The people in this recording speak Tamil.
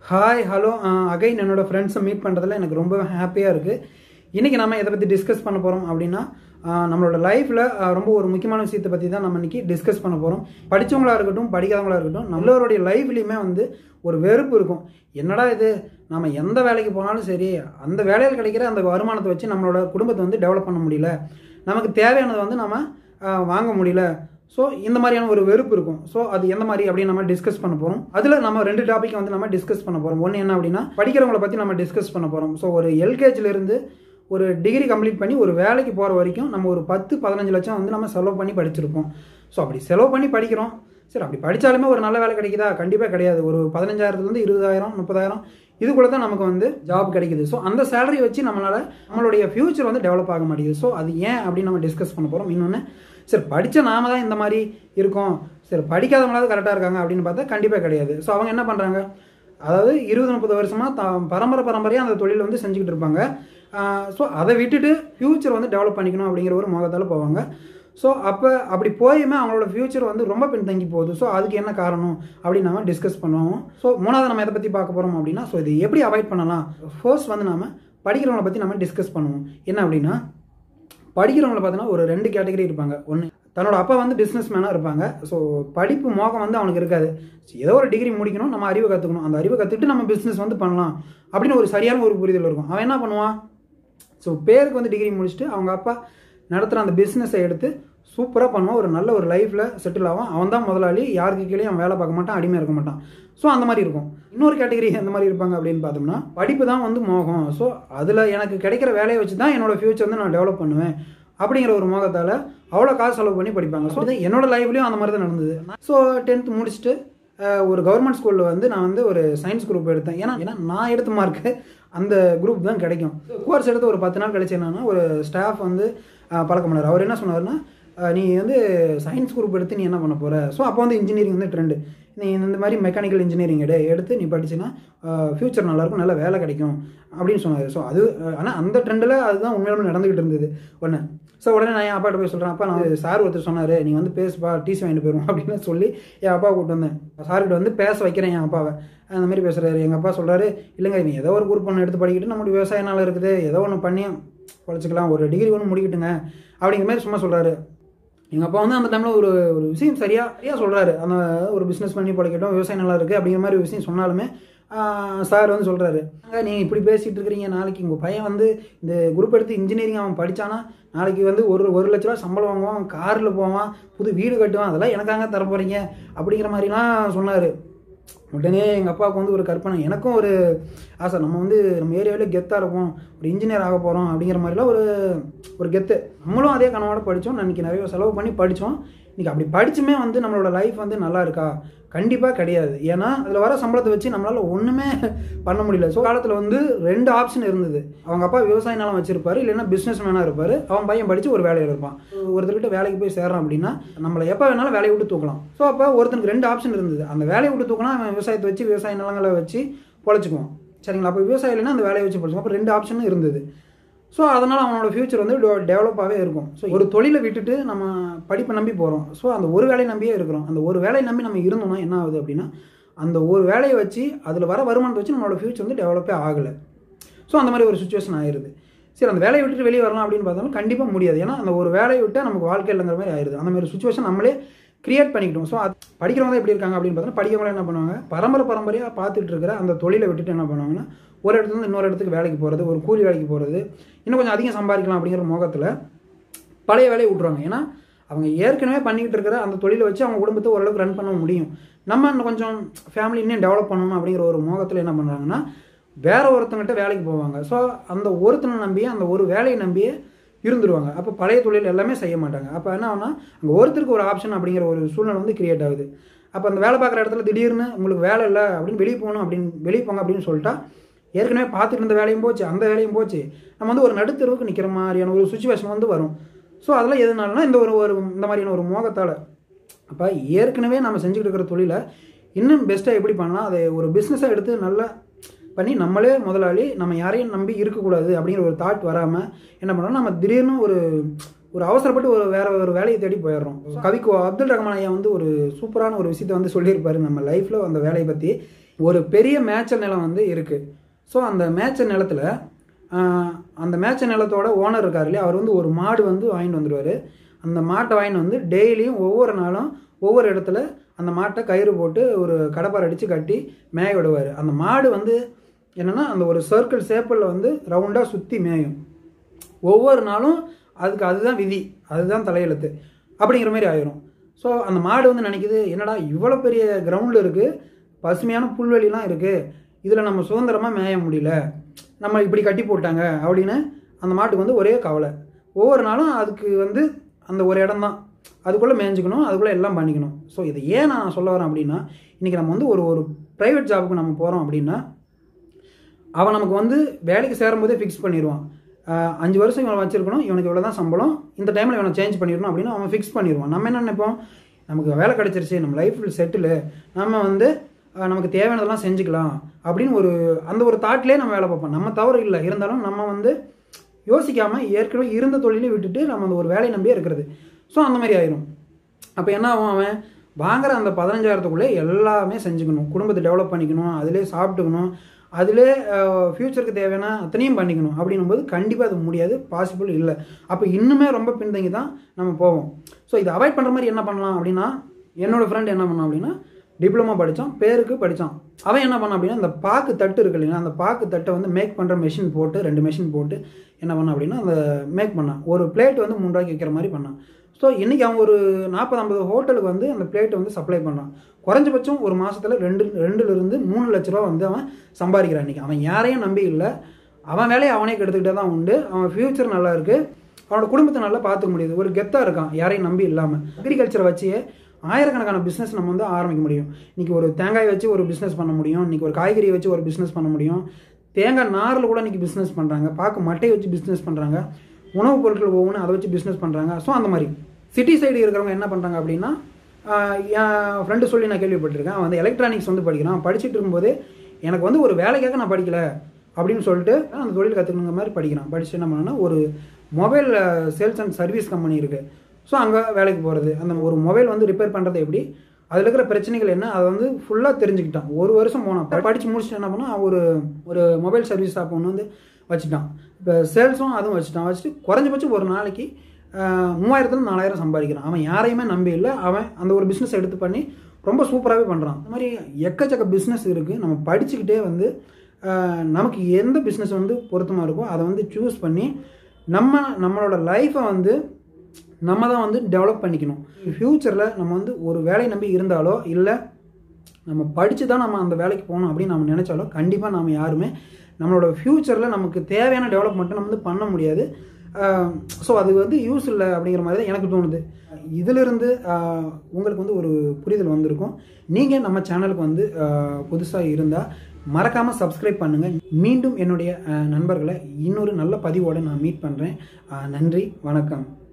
ஹாய் ஹலோ அகைன் என்னோட ஃப்ரெண்ட்ஸை மீட் பண்ணுறதுல எனக்கு ரொம்ப ஹாப்பியாக இருக்குது இன்றைக்கி நம்ம எதை பற்றி டிஸ்கஸ் பண்ண போகிறோம் அப்படின்னா ஆஹ் நம்மளோட லைஃப்பில் ரொம்ப ஒரு முக்கியமான விஷயத்தை பற்றி தான் நம்ம இன்றைக்கி டிஸ்கஸ் பண்ண போகிறோம் படித்தவங்களா இருக்கட்டும் படிக்காதவங்களா இருக்கட்டும் நம்மளோடைய லைஃப்லேயுமே வந்து ஒரு வெறுப்பு இருக்கும் என்னடா இது நம்ம எந்த வேலைக்கு போனாலும் சரி அந்த வேலையில் கிடைக்கிற அந்த வருமானத்தை வச்சு நம்மளோட குடும்பத்தை வந்து டெவலப் பண்ண முடியல நமக்கு தேவையானதை வந்து நம்ம ஆஹ் வாங்க முடியல ஸோ இந்த மாதிரியான ஒரு வெறுப்பு இருக்கும் ஸோ அது எந்த மாதிரி அப்படின்னு நம்ம டிஸ்கஸ் பண்ண போகிறோம் அதில் நம்ம ரெண்டு டாபிக் வந்து நம்ம டிஸ்கஸ் பண்ண போகிறோம் ஒன்று என்ன அப்படின்னா படிக்கிறவங்கள பற்றி நம்ம டிஸ்கஸ் பண்ண போகிறோம் ஸோ ஒரு எல்கேஜிலேருந்து ஒரு டிகிரி கம்ப்ளீட் பண்ணி ஒரு வேலைக்கு போகிற வரைக்கும் நம்ம ஒரு பத்து பதினஞ்சு லட்சம் வந்து நம்ம செலவு பண்ணி படிச்சிருப்போம் ஸோ அப்படி செலவு பண்ணி படிக்கிறோம் சரி அப்படி படித்தாலுமே ஒரு நல்ல வேலை கிடைக்குதா கண்டிப்பாக கிடையாது ஒரு பதினஞ்சாயிரத்துலேருந்து இருபதாயிரம் முப்பதாயிரம் இதுக்குள்ள தான் நமக்கு வந்து ஜாப் கிடைக்குது ஸோ அந்த சேலரி வச்சு நம்மளால் நம்மளுடைய ஃப்யூச்சர் வந்து டெவலப் ஆக மாட்டேங்குது ஸோ அது ஏன் அப்படின்னு நம்ம டிஸ்கஸ் பண்ண போகிறோம் இன்னொன்று சரி படித்த நாம தான் இந்த மாதிரி இருக்கோம் சரி படிக்காதவங்களாவது கரெக்டாக இருக்காங்க அப்படின்னு பார்த்தா கண்டிப்பாக கிடையாது ஸோ அவங்க என்ன பண்ணுறாங்க அதாவது இருபது முப்பது வருஷமாக த பரம்பரை பரம்பரையாக அந்த தொழில் வந்து செஞ்சுக்கிட்டு இருப்பாங்க ஸோ அதை விட்டுட்டு ஃப்யூச்சர் வந்து டெவலப் பண்ணிக்கணும் அப்படிங்கிற ஒரு முகத்தால் போவாங்க ஸோ அப்போ அப்படி போயுமே அவங்களோட ஃப்யூச்சர் வந்து ரொம்ப பின்தங்கி போகுது ஸோ அதுக்கு என்ன காரணம் அப்படின்னு நம்ம டிஸ்கஸ் பண்ணுவோம் ஸோ மூணாவது நம்ம எதை பற்றி பார்க்க போகிறோம் அப்படின்னா ஸோ இது எப்படி அவாய்ட் பண்ணலாம் ஃபர்ஸ்ட் வந்து நம்ம படிக்கிறவங்கள பற்றி நம்ம டிஸ்கஸ் பண்ணுவோம் என்ன அப்படின்னா படிக்கிறவங்கள பார்த்தீங்கன்னா ஒரு ரெண்டு கேட்டகரி இருப்பாங்க ஒன்று தன்னோட அப்பா வந்து பிஸ்னஸ் மேனாக இருப்பாங்க ஸோ படிப்பு மோகம் வந்து அவனுக்கு இருக்காது ஏதோ ஒரு டிகிரி முடிக்கணும் நம்ம அறிவை கற்றுக்கணும் அந்த அறிவை கற்றுக்கிட்டு நம்ம பிஸ்னஸ் வந்து பண்ணலாம் அப்படின்னு ஒரு சரியான ஒரு புரிதல் இருக்கும் அவன் என்ன பண்ணுவான் ஸோ பேருக்கு வந்து டிகிரி முடிச்சுட்டு அவங்க அப்பா நடத்துகிற அந்த பிஸ்னஸை எடுத்து சூப்பராக பண்ணுவான் ஒரு நல்ல ஒரு லைஃப்பில் செட்டில் ஆகும் அவன் தான் முதலாளி யாருக்கு கீழே அவன் வேலை பார்க்க மாட்டான் அடிமையாக இருக்க மாட்டான் ஸோ அந்த மாதிரி இருக்கும் இன்னொரு கேட்டகரி எந்த மாதிரி இருப்பாங்க அப்படின்னு பார்த்தோம்னா படிப்பு தான் வந்து மோகம் ஸோ அதில் எனக்கு கிடைக்கிற வேலையை வச்சு தான் என்னோட ஃப்யூச்சர் வந்து நான் டெவலப் பண்ணுவேன் அப்படிங்கிற ஒரு மோகத்தால் அவ்வளோ காசு செலவு பண்ணி படிப்பாங்க ஸோ என்னோட லைஃப்லையும் அந்த மாதிரி தான் நடந்தது ஸோ டென்த்து முடிச்சுட்டு அஹ், ஒரு கவர்மெண்ட் ஸ்கூலில் வந்து நான் வந்து ஒரு சயின்ஸ் குரூப் எடுத்தேன் ஏன்னா ஏன்னா நான் எடுத்த மார்க்கு அந்த குரூப் தான் கிடைக்கும் கோர்ஸ் எடுத்து ஒரு பத்து நாள் கழிச்சு என்னன்னா ஒரு ஸ்டாஃப் வந்து அஹ், பழக்கம் பண்ணார் அவர் என்ன சொன்னார்னா அஹ், நீ வந்து சயின்ஸ் குரூப் எடுத்து நீ என்ன பண்ண போகிற ஸோ அப்போ வந்து இன்ஜினியரிங் வந்து ட்ரெண்டு நீ இந்த மாதிரி மெக்கானிக்கல் இன்ஜினியரிங் எடு எடுத்து நீ படிச்சின்னா ஃப்யூச்சர் நல்லாயிருக்கும் நல்ல வேலை கிடைக்கும் அப்படின்னு சொன்னார் ஸோ அது ஆனால் அந்த ட்ரெண்டில் அதுதான் உண்மையிலுமே நடந்துகிட்டு இருந்தது ஒன்று ஸோ உடனே நான் என் அப்பாட்ட போய் சொல்கிறேன் அப்பா நான் சார் ஒருத்தர் சொன்னார் நீ வந்து பேசுப்பா டிசி வாங்கிட்டு போயிடும் அப்படின்னு சொல்லி என் அப்பாவை கூப்பிட்டு வந்தேன் சார்கிட்ட வந்து பேச வைக்கிறேன் என் அப்பாவை அந்த மாதிரி பேசுகிறாரு எங்கள் அப்பா சொல்கிறாரு இல்லைங்க நீ ஏதோ ஒரு குரூப் ஒன்று எடுத்து படிக்கிட்டு நம்மளுடைய விவசாய நாள் இருக்குது ஏதோ ஒன்று பண்ணி பொழைச்சிக்கலாம் ஒரு டிகிரி ஒன்று முடிக்கட்டுங்க அப்படிங்கிற மாதிரி சும்மா சொல்கிறாரு எங்கள் அப்பா வந்து அந்த டைமில் ஒரு ஒரு விஷயம் சரியாக சரியாக சொல்கிறாரு அந்த ஒரு பிஸ்னஸ் பண்ணி பழைக்கட்டும் விவசாயம் நல்லா இருக்குது அப்படிங்கிற மாதிரி ஒரு விஷயம் சொன்னாலுமே சார் வந்து சொல்கிறாரு நீங்கள் இப்படி பேசிகிட்டு இருக்கிறீங்க நாளைக்கு உங்கள் பையன் வந்து இந்த குரூப் எடுத்து இன்ஜினியரிங் அவன் படித்தானா நாளைக்கு வந்து ஒரு ஒரு லட்ச ரூபா சம்பளம் வாங்குவான் காரில் போவான் புது வீடு கட்டுவான் அதெல்லாம் எனக்காக தர போகிறீங்க அப்படிங்கிற மாதிரிலாம் சொன்னார் உடனே எங்கள் அப்பாவுக்கு வந்து ஒரு கற்பனை எனக்கும் ஒரு ஆசை நம்ம வந்து நம்ம ஏரியாவிலே கெத்தாக இருப்போம் ஒரு இன்ஜினியர் ஆக போகிறோம் அப்படிங்கிற மாதிரிலாம் ஒரு ஒரு கெத்து நம்மளும் அதே கனவோட படித்தோம் நான் இன்றைக்கி நிறைய செலவு பண்ணி படித்தோம் இன்றைக்கி அப்படி படிச்சுமே வந்து நம்மளோட லைஃப் வந்து நல்லா இருக்கா கண்டிப்பாக கிடையாது ஏன்னா அதில் வர சம்பளத்தை வச்சு நம்மளால் ஒன்றுமே பண்ண முடியல ஸோ காலத்தில் வந்து ரெண்டு ஆப்ஷன் இருந்தது அவங்க அப்பா விவசாய நிலம் வச்சிருப்பாரு இல்லைன்னா பிஸ்னஸ் மேனாக இருப்பார் அவன் பையன் படித்து ஒரு வேலையில் இருப்பான் ஒருத்தர்கிட்ட வேலைக்கு போய் சேர்றான் அப்படின்னா நம்மளை எப்போ வேணாலும் வேலையை விட்டு தூக்கலாம் ஸோ அப்போ ஒருத்தனுக்கு ரெண்டு ஆப்ஷன் இருந்தது அந்த வேலையை விட்டு தூக்கினா அவன் விவசாயத்தை வச்சு விவசாய நிலங்களை வச்சு பொழைச்சிக்குவான் சரிங்களா அப்போ விவசாயம் இல்லைன்னா அந்த வேலையை வச்சு பொழைச்சிக்கும் அப்போ ரெண்டு ஆப்ஷனும் இருந்தது ஸோ அதனால் அவனோட ஃப்யூச்சர் வந்து டெவலப்பாகவே இருக்கும் ஸோ ஒரு தொழிலை விட்டுட்டு நம்ம படிப்பை நம்பி போகிறோம் ஸோ அந்த ஒரு வேலையை நம்பியே இருக்கிறோம் அந்த ஒரு வேலையை நம்பி நம்ம இருந்தோம்னா என்ன ஆகுது அப்படின்னா அந்த ஒரு வேலையை வச்சு அதில் வர வருமானத்தை வச்சு நம்மளோட ஃப்யூச்சர் வந்து டெவலப்பே ஆகலை ஸோ அந்த மாதிரி ஒரு சுச்சுவேஷன் ஆயிடுது சரி அந்த வேலையை விட்டுட்டு வெளியே வரலாம் அப்படின்னு பார்த்தாலும் கண்டிப்பாக முடியாது ஏன்னா அந்த ஒரு வேலையை விட்டால் நமக்கு வாழ்க்கை இல்லைங்கிற மாதிரி ஆயிடுது அந்த மாதிரி சுச்சுவேஷன் நம்மளே கிரியேட் பண்ணிக்கிட்டோம் ஸோ அது படிக்கிறவங்க எப்படி இருக்காங்க அப்படின்னு பார்த்தோன்னா படிக்கிறவங்க என்ன பண்ணுவாங்க பரம்பரை பரம்பரையாக பார்த்துட்டு இருக்கிற அந்த தொழிலை விட்டுட்டு என்ன பண்ணுவாங்கன்னா ஒரு இடத்துல இருந்து இன்னொரு இடத்துக்கு வேலைக்கு போகிறது ஒரு கூலி வேலைக்கு போகிறது இன்னும் கொஞ்சம் அதிகம் சம்பாதிக்கலாம் அப்படிங்கிற மோகத்தில் பழைய வேலையை விட்ருவாங்க ஏன்னா அவங்க ஏற்கனவே பண்ணிக்கிட்டு இருக்கிற அந்த தொழிலை வச்சு அவங்க குடும்பத்தை ஓரளவுக்கு ரன் பண்ண முடியும் நம்ம இன்னும் கொஞ்சம் ஃபேமிலி இன்னும் டெவலப் பண்ணணும் அப்படிங்கிற ஒரு மோகத்தில் என்ன பண்ணுறாங்கன்னா வேற ஒருத்தங்கிட்ட வேலைக்கு போவாங்க ஸோ அந்த ஒருத்தனை நம்பியே அந்த ஒரு வேலையை நம்பியே இருந்துருவாங்க அப்போ பழைய தொழில் எல்லாமே செய்ய மாட்டாங்க அப்போ என்ன ஆகுனா அங்கே ஒருத்தருக்கு ஒரு ஆப்ஷன் அப்படிங்கிற ஒரு சூழ்நிலை வந்து கிரியேட் ஆகுது அப்போ அந்த வேலை பார்க்குற இடத்துல திடீர்னு உங்களுக்கு வேலை இல்லை அப்படின்னு வெளியே போகணும் அப்படின்னு வெளியே போங்க அப்படின்னு சொல்லிட்டா ஏற்கனவே பார்த்துட்டு இருந்த வேலையும் போச்சு அந்த வேலையும் போச்சு நம்ம வந்து ஒரு நடுத்தருவுக்கு நிற்கிற மாதிரியான ஒரு சுச்சுவேஷன் வந்து வரும் ஸோ அதெல்லாம் எதனாலனா இந்த ஒரு ஒரு இந்த மாதிரியான ஒரு மோகத்தால் அப்போ ஏற்கனவே நம்ம செஞ்சுக்கிட்டு இருக்கிற தொழிலை இன்னும் பெஸ்ட்டாக எப்படி பண்ணலாம் அதை ஒரு பிஸ்னஸாக எடுத்து நல்லா பண்ணி நம்மளே முதலாளி நம்ம யாரையும் நம்பி இருக்கக்கூடாது அப்படிங்கிற ஒரு தாட் வராமல் என்ன பண்ணோம் நம்ம திடீர்னு ஒரு ஒரு அவசரப்பட்டு ஒரு வேற ஒரு வேலையை தேடி போயிடுறோம் கவிக்கு அப்துல் ரஹ்மான் ஐயா வந்து ஒரு சூப்பரான ஒரு விஷயத்தை வந்து சொல்லியிருப்பாரு நம்ம லைஃப்பில் அந்த வேலையை பற்றி ஒரு பெரிய மேய்ச்சல் நிலம் வந்து இருக்குது ஸோ அந்த மேய்ச்சல் நிலத்தில் அந்த மேய்ச்சல் நிலத்தோட ஓனர் இருக்கார் இல்லையா அவர் வந்து ஒரு மாடு வந்து வாங்கிட்டு வந்துடுவார் அந்த மாட்டை வாங்கிட்டு வந்து டெய்லியும் ஒவ்வொரு நாளும் ஒவ்வொரு இடத்துல அந்த மாட்டை கயிறு போட்டு ஒரு கடப்பார் அடித்து கட்டி மேய விடுவார் அந்த மாடு வந்து என்னென்னா அந்த ஒரு சர்க்கிள் சேப்பில் வந்து ரவுண்டாக சுற்றி மேயும் ஒவ்வொரு நாளும் அதுக்கு அதுதான் விதி அதுதான் தலையெழுத்து அப்படிங்கிற மாதிரி ஆயிரும் ஸோ அந்த மாடு வந்து நினைக்குது என்னடா இவ்வளோ பெரிய கிரவுண்டில் இருக்குது பசுமையான புல்வெளிலாம் இருக்குது இதில் நம்ம சுதந்திரமாக மேய முடியல நம்ம இப்படி கட்டி போட்டாங்க அப்படின்னு அந்த மாட்டுக்கு வந்து ஒரே கவலை ஒவ்வொரு நாளும் அதுக்கு வந்து அந்த ஒரு இடம் தான் அதுக்குள்ளே மேய்ஞ்சிக்கணும் அதுக்குள்ளே எல்லாம் பண்ணிக்கணும் ஸோ இதை ஏன் நான் சொல்ல வரேன் அப்படின்னா இன்றைக்கி நம்ம வந்து ஒரு ஒரு ப்ரைவேட் ஜாபுக்கு நம்ம போகிறோம் அப்படின்னா அவன் நமக்கு வந்து வேலைக்கு சேரும்போதே ஃபிக்ஸ் பண்ணிடுவான் ஆஹ் அஞ்சு வருஷம் இவனை வச்சிருக்கணும் இவனுக்கு இவ்வளோ தான் சம்பளம் இந்த டைமில் இவனை சேஞ்ச் பண்ணிடணும் அப்படின்னு அவன் ஃபிக்ஸ் பண்ணிடுவான் நம்ம என்ன நினைப்போம் நமக்கு வேலை கிடச்சிருச்சு நம்ம லைஃப்பில் செட்டில் நம்ம வந்து ஆஹ் நமக்கு தேவையானதெல்லாம் செஞ்சுக்கலாம் அப்படின்னு ஒரு அந்த ஒரு தாட்லேயே நம்ம வேலை பார்ப்போம் நம்ம தவறு இல்லை இருந்தாலும் நம்ம வந்து யோசிக்காமல் ஏற்கனவே இருந்த தொழிலை விட்டுட்டு நம்ம அந்த ஒரு வேலையை நம்பியே இருக்கிறது ஸோ அந்த மாதிரி ஆயிரும் அப்போ என்ன ஆகும் அவன் வாங்குற அந்த பதினஞ்சாயிரத்துக்குள்ளே எல்லாமே செஞ்சுக்கணும் குடும்பத்தை டெவலப் பண்ணிக்கணும் அதிலே சாப்பிட்டுக்கணும் அதிலே ஃப்யூச்சருக்கு தேவையான அத்தனையும் பண்ணிக்கணும் அப்படின்னும் போது கண்டிப்பாக அது முடியாது பாசிபிள் இல்லை அப்போ இன்னுமே ரொம்ப பின்தங்கி தான் நம்ம போவோம் ஸோ இதை அவாய்ட் பண்ணுற மாதிரி என்ன பண்ணலாம் அப்படின்னா என்னோட ஃப்ரெண்ட் என்ன பண்ணான் அப்படின்னா டிப்ளமோ படித்தான் பேருக்கு படித்தான் அவன் என்ன பண்ணான் அப்படின்னா அந்த பாக்கு தட்டு இருக்கு இல்லைங்களா அந்த பாக்கு தட்டை வந்து மேக் பண்ணுற மெஷின் போட்டு ரெண்டு மெஷின் போட்டு என்ன பண்ணான் அப்படின்னா அந்த மேக் பண்ணான் ஒரு பிளேட் வந்து மூணு ரூபாய்க்கு விற்கிற மாதிரி பண்ணான் ஸோ இன்றைக்கி அவன் ஒரு நாற்பது ஐம்பது ஹோட்டலுக்கு வந்து அந்த பிளேட்டை வந்து சப்ளை பண்ணுறான் குறைஞ்சபட்சம் ஒரு மாதத்தில் ரெண்டு ரெண்டுலேருந்து மூணு லட்ச ரூபா வந்து அவன் சம்பாதிக்கிறான் இன்றைக்கி அவன் யாரையும் நம்பி இல்லை அவன் வேலையை அவனே கெடுத்துக்கிட்டே தான் உண்டு அவன் ஃப்யூச்சர் நல்லா இருக்குது அவனோட குடும்பத்தை நல்லா பார்த்துக்க முடியுது ஒரு கெத்தாக இருக்கான் யாரையும் நம்பி இல்லாமல் அக்ரிகல்ச்சரை வச்சே ஆயிரக்கணக்கான பிஸ்னஸ் நம்ம வந்து ஆரம்பிக்க முடியும் இன்றைக்கி ஒரு தேங்காய் வச்சு ஒரு பிஸ்னஸ் பண்ண முடியும் இன்றைக்கி ஒரு காய்கறி வச்சு ஒரு பிஸ்னஸ் பண்ண முடியும் தேங்காய் நாரில் கூட இன்றைக்கி பிஸ்னஸ் பண்ணுறாங்க பாக்கு மட்டையை வச்சு பிஸ்னஸ் பண்ணுறாங்க உணவுப் பொருட்கள் ஒவ்வொன்று அதை வச்சு பிஸ்னஸ் பண்ணுறாங்க ஸோ அந்த மாதிரி சிட்டி சைடு இருக்கிறவங்க என்ன பண்ணுறாங்க அப்படின்னா ஆஹ் என் ஃப்ரெண்டு சொல்லி நான் கேள்விப்பட்டிருக்கேன் அவன் வந்து எலக்ட்ரானிக்ஸ் வந்து படிக்கிறான் படிச்சுட்டு இருக்கும்போதே எனக்கு வந்து ஒரு வேலைக்காக நான் படிக்கல அப்படின்னு சொல்லிட்டு அந்த தொழில் கற்றுக்கணுங்கிற மாதிரி படிக்கிறான் படிச்சு என்ன பண்ணனா ஒரு mobile sales and service company இருக்குது ஸோ அங்கே வேலைக்கு போகிறது அந்த ஒரு மொபைல் வந்து ரிப்பேர் பண்ணுறது எப்படி அதில் இருக்கிற பிரச்சனைகள் என்ன அதை வந்து ஃபுல்லாக தெரிஞ்சுக்கிட்டான் ஒரு வருஷம் போனான் படித்து முடிச்சுட்டு என்ன பண்ணால் ஒரு ஒரு மொபைல் சர்வீஸ் ஷாப் ஒன்று வந்து வச்சுட்டான் இப்போ சேல்ஸும் அதுவும் வச்சுட்டான் வச்சுட்டு குறைஞ்சபட்சம் ஒரு நாளைக்கு மூவாயிரத்துல நாலாயிரம் சம்பாதிக்கிறான் அவன் யாரையுமே நம்பி இல்லை அவன் அந்த ஒரு பிஸ்னஸ் எடுத்து பண்ணி ரொம்ப சூப்பராகவே பண்ணுறான் இந்த மாதிரி எக்கச்சக்க பிஸ்னஸ் இருக்குது நம்ம படிச்சுக்கிட்டே வந்து ஆஹ், நமக்கு எந்த பிஸ்னஸ் வந்து பொருத்தமாக இருக்கோ அதை வந்து சூஸ் பண்ணி நம்ம நம்மளோட லைஃப்பை வந்து நம்ம தான் வந்து டெவலப் பண்ணிக்கணும் ஃப்யூச்சரில் நம்ம வந்து ஒரு வேலையை நம்பி இருந்தாலோ இல்லை நம்ம படித்து தான் நம்ம அந்த வேலைக்கு போகணும் அப்படின்னு நம்ம நினச்சாலும் கண்டிப்பாக நம்ம யாருமே நம்மளோட ஃப்யூச்சரில் நமக்கு தேவையான டெவலப்மெண்ட்டை நம்ம வந்து பண்ண முடியாது ஸோ அது வந்து யூஸ் இல்லை அப்படிங்கிற மாதிரி தான் எனக்கு தோணுது இதிலிருந்து ஆஹ், உங்களுக்கு வந்து ஒரு புரிதல் வந்திருக்கும் நீங்கள் நம்ம சேனலுக்கு வந்து புதுசாக இருந்தால் மறக்காமல் சப்ஸ்கிரைப் பண்ணுங்கள் மீண்டும் என்னுடைய ஆஹ், நண்பர்களை இன்னொரு நல்ல பதிவோடு நான் மீட் பண்ணுறேன் நன்றி வணக்கம்